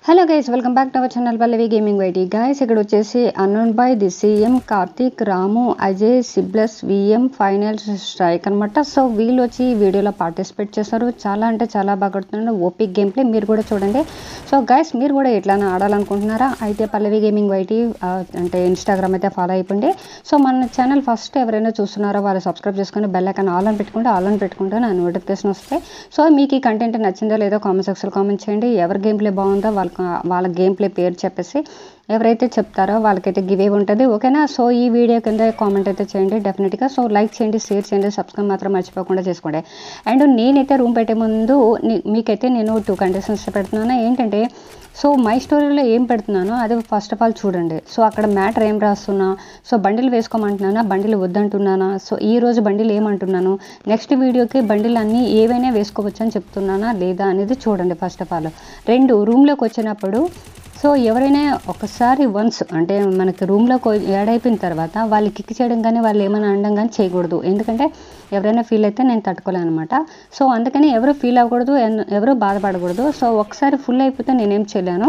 Hello guys welcome back to our channel Pallavi gaming YT guys ఇక్కడ వచ్చేసి unknown by the CM Karthik Ramu Ajay సిబ్లస్ విఎం final strike అనమాట so వీళ్ళు వచ్చి ఈ వీడియోలో పార్టిసిపేట్ చేస్తారు చాలా అంటే చాలా బాగా ఆడుతున్నారు ఓపిక్ గేమ్ ప్లే మీరు కూడా చూడండి సో గైస్ మీరు కూడా ఎట్లానే ఆడాలనుకుంటున్నారా అయితే పల్లవి గేమింగ్ వైటీ అంటే ఇన్స్టాగ్రామ్ అయితే ఫాలో అయిపోండి సో మన ఛానల్ ఫస్ట్ ఎవరైనా చూస్తున్నారో వాళ్ళు సబ్స్క్రైబ్ చేసుకొని బెల్ ఐకాన్ ఆల్ అని పెట్టుకుంటే ఆల్ అని పెట్టుకుంటే నా నోటిఫికేషన్ వస్తాయి సో మీకు ఈ కంటెంట్ నచ్చిందో లేదో కామెంట్ సెక్షన్ కామెంట్ చేయండి ఎవరి గేమ్ ప్లే బాగుందో వాళ్ళ వాళ్ళ గేమ్ ప్లే పేరు చెప్పేసి ఎవరైతే చెప్తారో వాళ్ళకైతే గివే ఉంటుంది ఓకేనా సో ఈ వీడియో కింద కామెంట్ అయితే చేయండి డెఫినెట్గా సో లైక్ చేయండి షేర్ చేయండి సబ్స్క్రైబ్ మాత్రం మర్చిపోకుండా చేసుకోండి అండ్ నేనైతే రూమ్ పెట్టే ముందు నీ- మీకైతే నేను టూ కండిషన్స్ పెడుతున్నాను ఏంటంటే సో మై స్టోరీలో ఏం పెడుతున్నానో అది ఫస్ట్ ఆఫ్ ఆల్ చూడండి సో అక్కడ మ్యాటర్ ఏం రాస్తున్నా సో బండిలు వేసుకోమంటున్నానా బండిలు వద్దంటున్నానా సో ఈ రోజు బండిలు ఏమంటున్నాను నెక్స్ట్ వీడియోకి బండిలు అన్నీ ఏవైనా వేసుకోవచ్చు అని చెప్తున్నానా లేదా అనేది చూడండి ఫస్ట్ ఆఫ్ ఆల్ రెండు రూమ్లోకి వచ్చినప్పుడు సో ఎవరైనా ఒకసారి వన్స్ అంటే మనకి రూమ్లోకి యాడ్ అయిపోయిన తర్వాత వాళ్ళు కిక్ చేయడం కానీ వాళ్ళు ఏమైనా అనడం కానీ చేయకూడదు ఎందుకంటే ఎవరైనా ఫీల్ అయితే నేను తట్టుకోలేను అనమాట సో అందుకని ఎవరు ఫీల్ అవ్వకూడదు ఎన్- ఎవరు బాధపడకూడదు సో ఒకసారి ఫుల్ అయిపోతే నేనేం చేయలేను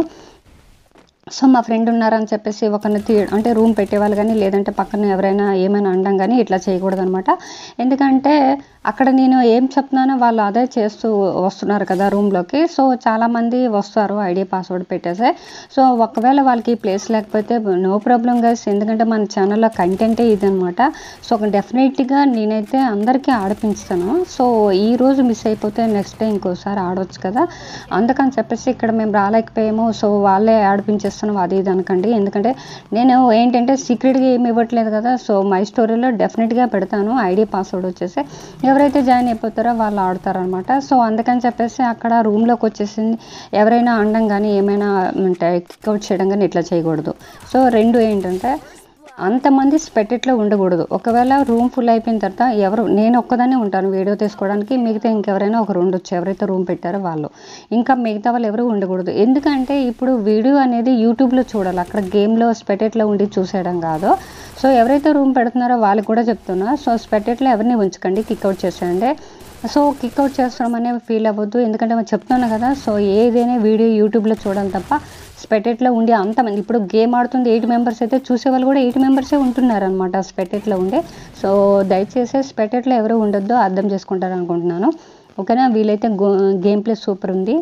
సో మా ఫ్రెండ్ ఉన్నారని చెప్పేసి ఒకరిని తీ అంటే రూమ్ పెట్టేవాళ్ళు కానీ లేదంటే పక్కన ఎవరైనా ఏమైనా అనడం కానీ ఇట్లా చేయకూడదు అనమాట ఎందుకంటే అక్కడ నేను ఏం చెప్తున్నానో వాళ్ళు అదే చేస్తూ వస్తున్నారు కదా రూమ్లోకి సో చాలామంది వస్తారు ఐడి పాస్వర్డ్ పెట్టేసి సో ఒకవేళ వాళ్ళకి ప్లేస్ లేకపోతే నో ప్రాబ్లం గైస్ ఎందుకంటే మన ఛానల్లో కంటెంటే ఇదనమాట సో డెఫినెట్గా నేనైతే అందరికీ ఆడిపించుతాను సో ఈ రోజు మిస్ అయిపోతే నెక్స్ట్ డే ఇంకోసారి ఆడవచ్చు కదా అందుకని చెప్పేసి ఇక్కడ మేము రాలేకపోయాము సో వాళ్ళే ఆడిపించేస్తున్నాం అది ఇది అనకండి ఎందుకంటే నేను ఏంటంటే సీక్రెట్గా ఏమి ఇవ్వట్లేదు కదా సో మై స్టోరీలో డెఫినెట్గా పెడతాను ఐడి పాస్వర్డ్ వచ్చేసి ఎవరైతే జాయిన్ అయిపోతారో వాళ్ళు ఆడతారనమాట సో అందుకని చెప్పేసి అక్కడ రూమ్లోకి వచ్చేసింది ఎవరైనా అనడం కానీ ఏమైనా అంటే కిక్అవుట్ చేయడం కానీ ఇట్లా చేయకూడదు సో రెండు ఏంటంటే అంతమంది స్పెట్టెట్లో ఉండకూడదు ఒకవేళ రూమ్ ఫుల్ అయిపోయిన తర్వాత ఎవరు నేను ఒక్కదానే ఉంటాను వీడియో తీసుకోవడానికి మిగతా ఇంకెవరైనా ఒకరు ఉండొచ్చు ఎవరైతే రూమ్ పెట్టారో వాళ్ళు ఇంకా మిగతా వాళ్ళు ఎవరు ఉండకూడదు ఎందుకంటే ఇప్పుడు వీడియో అనేది యూట్యూబ్లో చూడాలి అక్కడ గేమ్లో స్పెట్టెట్లో ఉండి చూసేయడం కాదు సో ఎవరైతే రూమ్ పెడుతున్నారో వాళ్ళకి కూడా చెప్తున్నా సో స్పెట్టెట్లో ఎవరిని ఉంచకండి కిక్అవుట్ చేసేయండి సో కిక్అవుట్ చేస్తామనే ఫీల్ అవ్వద్దు ఎందుకంటే మనం చెప్తున్నాను కదా సో ఏదైనా వీడియో యూట్యూబ్లో చూడాలి తప్ప స్పెటెట్లో ఉండి అంతమంది ఇప్పుడు గేమ్ ఆడుతుంది ఎయిట్ మెంబర్స్ అయితే చూసే వాళ్ళు కూడా ఎయిట్ మెంబర్సే ఉంటున్నారు అనమాట స్పెటెట్లో ఉండే సో దయచేసి స్పెటెట్లో ఎవరు ఉండొద్దో అర్థం చేసుకుంటారు అనుకుంటున్నాను ఓకేనా వీలైతే గో గేమ్ ప్లే సూపర్ ఉంది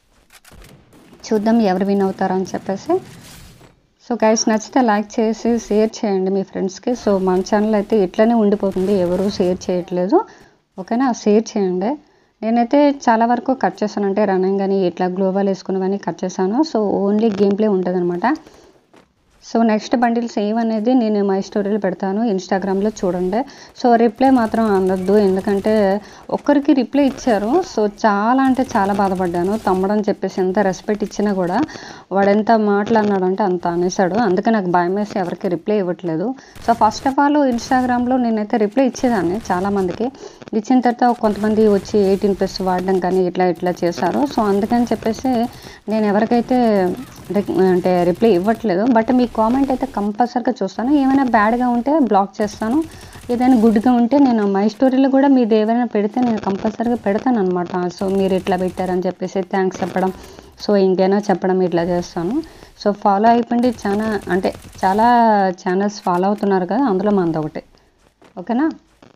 చూద్దాం ఎవరు విన్ అవుతారో అని చెప్పేసి సో గైస్ నచ్చితే లైక్ చేసి షేర్ చేయండి మీ ఫ్రెండ్స్కి సో మన ఛానల్ అయితే ఇట్లనే ఉండిపోతుంది ఎవరు షేర్ చేయట్లేదు ఓకేనా షేర్ చేయండి నేనైతే చాలా వరకు కట్ చేశాను అంటే రన్నింగ్ కానీ ఇట్లా గ్లోబల్ వేసుకున్నవన్నీ కట్ చేశాను సో ఓన్లీ గేమ్ ప్లే ఉంటుంది అనమాట సో నెక్స్ట్ బండిల్స్ ఏమనేది నేను మై స్టోరీలో పెడతాను ఇన్స్టాగ్రామ్లో చూడండి సో రిప్లై మాత్రం అందొద్దు ఎందుకంటే ఒక్కరికి రిప్లై ఇచ్చారు సో చాలా అంటే చాలా బాధపడ్డాను తమ్ముడు అని చెప్పేసి ఎంత రెస్పెక్ట్ ఇచ్చినా కూడా వాడు ఎంత మాట్లాడినాడంటే అంత అనేసాడు అందుకే నాకు భయం వేసి ఎవరికి రిప్లై ఇవ్వట్లేదు సో ఫస్ట్ ఆఫ్ ఆల్ ఇన్స్టాగ్రామ్లో నేనైతే రిప్లై ఇచ్చేదాన్ని చాలామందికి ఇచ్చిన తర్వాత కొంతమంది వచ్చి ఎయిటీన్ ప్లస్ వాడడం కానీ ఇట్లా ఇట్లా చేశారు సో అందుకని చెప్పేసి నేను ఎవరికైతే రిక్- అంటే రిప్లై ఇవ్వట్లేదు బట్ మీ కామెంట్ అయితే కంపల్సరీగా చూస్తాను ఏమైనా బ్యాడ్గా ఉంటే బ్లాక్ చేస్తాను ఏదైనా గుడ్గా ఉంటే నేను మై స్టోరీలో కూడా మీది ఏమైనా పెడితే నేను కంపల్సరీగా పెడతాను అనమాట సో మీరు ఇట్లా పెట్టారని చెప్పేసి థ్యాంక్స్ చెప్పడం సో ఇంకైనా చెప్పడం ఇట్లా చేస్తాను సో ఫాలో అయిపోయింది చాలా అంటే చాలా ఛానల్స్ ఫాలో అవుతున్నారు కదా అందులో మనది ఒకటి ఓకేనా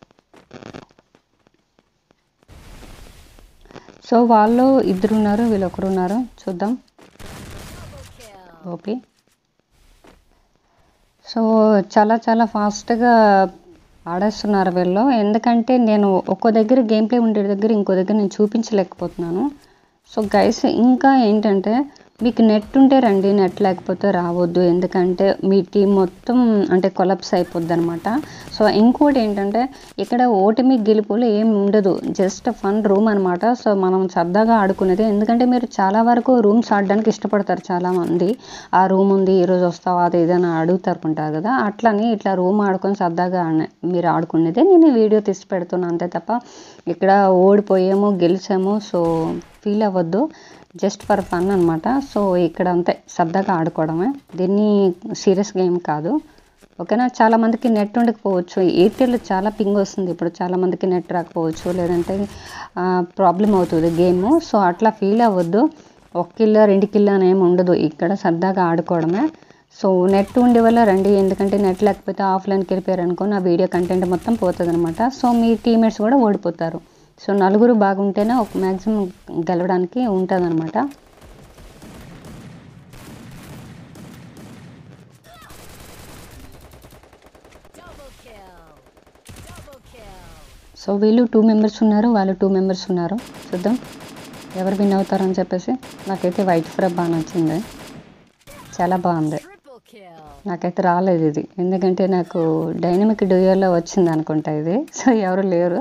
సో వాళ్ళు ఇద్దరు ఉన్నారు వీళ్ళు ఒకరు ఉన్నారు చూద్దాం ఓపి సో చాలా చాలా ఫాస్ట్గా ఆడేస్తున్నారు వీళ్ళు ఎందుకంటే నేను ఒక్కో దగ్గర గేమ్ ప్లే ఉండే దగ్గర ఇంకో దగ్గర నేను చూపించలేకపోతున్నాను సో గైస్ ఇంకా ఏంటంటే మీకు నెట్ ఉంటే రండి నెట్ లేకపోతే రావద్దు ఎందుకంటే మీ టీం మొత్తం అంటే కొలప్స్ అయిపోద్ది అనమాట సో ఇంకోటి ఏంటంటే ఇక్కడ ఓటమి గెలుపులు ఏం ఉండదు జస్ట్ ఫన్ రూమ్ అనమాట సో మనం సరదాగా ఆడుకునేది ఎందుకంటే మీరు చాలా వరకు రూమ్స్ ఆడడానికి ఇష్టపడతారు చాలామంది ఆ రూమ్ ఉంది ఈరోజు వస్తావా అది ఏదైనా అడుగుతారుకుంటారు కదా అట్లని ఇట్లా రూమ్ ఆడుకొని సరదాగా ఆడ- మీరు ఆడుకునేదే నేను వీడియో తీసి పెడుతున్నాను అంతే తప్ప ఇక్కడ ఓడిపోయాము గెలిచాము సో ఫీల్ అవ్వద్దు జస్ట్ ఫర్ ఫన్ అనమాట సో ఇక్కడ అంతే సరదాగా ఆడుకోవడమే దీన్ని సీరియస్ గేమ్ కాదు ఓకేనా చాలా మందికి నెట్ ఉండకపోవచ్చు ఎయిర్టెల్ చాలా పింగ్ వస్తుంది ఇప్పుడు చాలా మందికి నెట్ రాకపోవచ్చు లేదంటే ప్రాబ్లం అవుతుంది గేమ్ సో అట్లా ఫీల్ అవ్వద్దు ఒక కిలో రెండు కిలో అని ఏమి ఉండదు ఇక్కడ సరదాగా ఆడుకోవడమే సో నెట్ ఉండే వల్ల రండి ఎందుకంటే నెట్ లేకపోతే ఆఫ్లైన్కి వెళ్ళిపోయారు అనుకో నా వీడియో కంటెంట్ మొత్తం పోతుంది అనమాట సో మీ టీమేట్స్ కూడా ఓడిపోతారు సో నలుగురు బాగుంటేనే ఒక మ్యాక్సిమం గెలవడానికి ఉంటుంది అనమాట Double kill. Double kill. So వీళ్ళు టూ మెంబర్స్ ఉన్నారు వాళ్ళు టూ మెంబర్స్ ఉన్నారు చూద్దాం ఎవరు విన్ అవుతారని చెప్పేసి నాకైతే వైట్ ఫ్రై బాగా నచ్చింది చాలా బాగుంది Triple kill. నాకైతే రాలేదు ఇది ఎందుకంటే నాకు డైనమిక్ డ్యూయల్లో వచ్చింది అనుకుంటా ఇది సో ఎవరు లేరు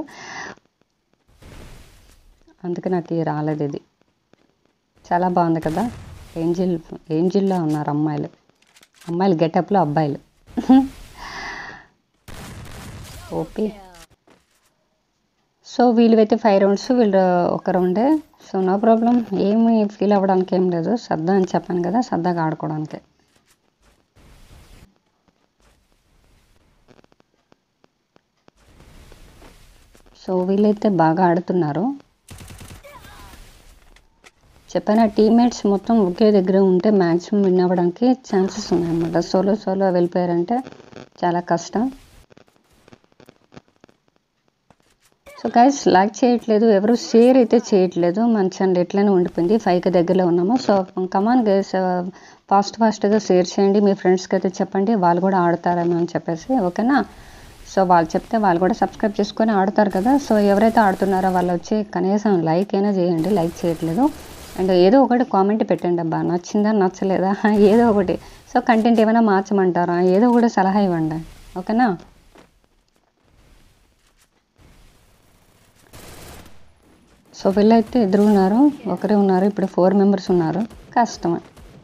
అందుకే నాకు ఇది రాలేదు ఇది చాలా బాగుంది కదా ఏంజిల్ ఏంజిల్లో ఉన్నారు అమ్మాయిలు అమ్మాయిలు గెటప్లో అబ్బాయిలు ఓపీ సో వీళ్ళైతే ఫైవ్ రౌండ్స్ వీళ్ళు ఒక రౌండే సో నో ప్రాబ్లం ఏమి ఫీల్ అవ్వడానికి ఏం లేదు సరదా అని చెప్పాను కదా సరదాగా ఆడుకోవడానికి సో వీళ్ళైతే బాగా ఆడుతున్నారు చెప్పిన టీమ్మేట్స్ మొత్తం ఒకే దగ్గర ఉంటే మ్యాక్సిమం విన్ అవ్వడానికి ఛాన్సెస్ ఉన్నాయన్నమాట సోలో సోలో వెళ్ళిపోయారంటే చాలా కష్టం సో గైస్ లైక్ చేయట్లేదు ఎవరు షేర్ అయితే చేయట్లేదు మన ఛానల్ ఎట్లనే ఉండిపోయింది ఫైవ్కి దగ్గరలో ఉన్నాము సో కమాన్ గైస్ ఫాస్ట్ ఫాస్ట్గా షేర్ చేయండి మీ ఫ్రెండ్స్కి అయితే చెప్పండి వాళ్ళు కూడా ఆడతారేమో అని చెప్పేసి ఓకేనా సో వాళ్ళు చెప్తే వాళ్ళు కూడా సబ్స్క్రైబ్ చేసుకొని ఆడతారు కదా సో ఎవరైతే ఆడుతున్నారో వాళ్ళు వచ్చి కనీసం లైక్ అయినా చేయండి లైక్ చేయట్లేదు అండ్ ఏదో ఒకటి కామెంట్ పెట్టండి అబ్బా నచ్చిందా నచ్చలేదా ఏదో ఒకటి సో కంటెంట్ ఏమైనా మార్చమంటారా ఏదో ఒకటి సలహా ఇవ్వండి ఓకేనా సో వీళ్ళైతే ఇద్దరు ఉన్నారు ఒకరే ఉన్నారు ఇప్పుడు ఫోర్ మెంబర్స్ ఉన్నారు కష్టమే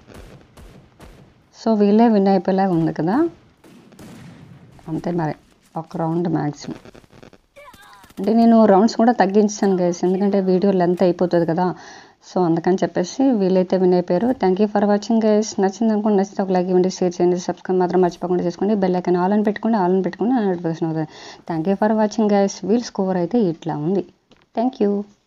సో వీళ్ళే విన్ అయిపోయేలాగా ఉంది కదా అంతే మరి ఒక రౌండ్ మ్యాక్సిమం అంటే నేను రౌండ్స్ కూడా తగ్గించాను గైస్ ఎందుకంటే వీడియో లెంత్ అయిపోతుంది కదా సో అందుకని చెప్పేసి వీలైతే విన్ అయిపోయారు thank you for watching guys నచ్చింది అనుకోండి నచ్చితే ఒక లైక్ ఇవ్వండి షేర్ చేయండి సబ్స్క్రైబ్ మాత్రం మర్చిపోకుండా చేసుకోండి బెల్ ఐకాన్ ఆల్ అని పెట్టుకోండి ఆల్ అని పెట్టుకోండి నోటిఫికేషన్ అవుతుంది thank you for watching guys wheel score అయితే ఇట్లా ఉంది థ్యాంక్ యూ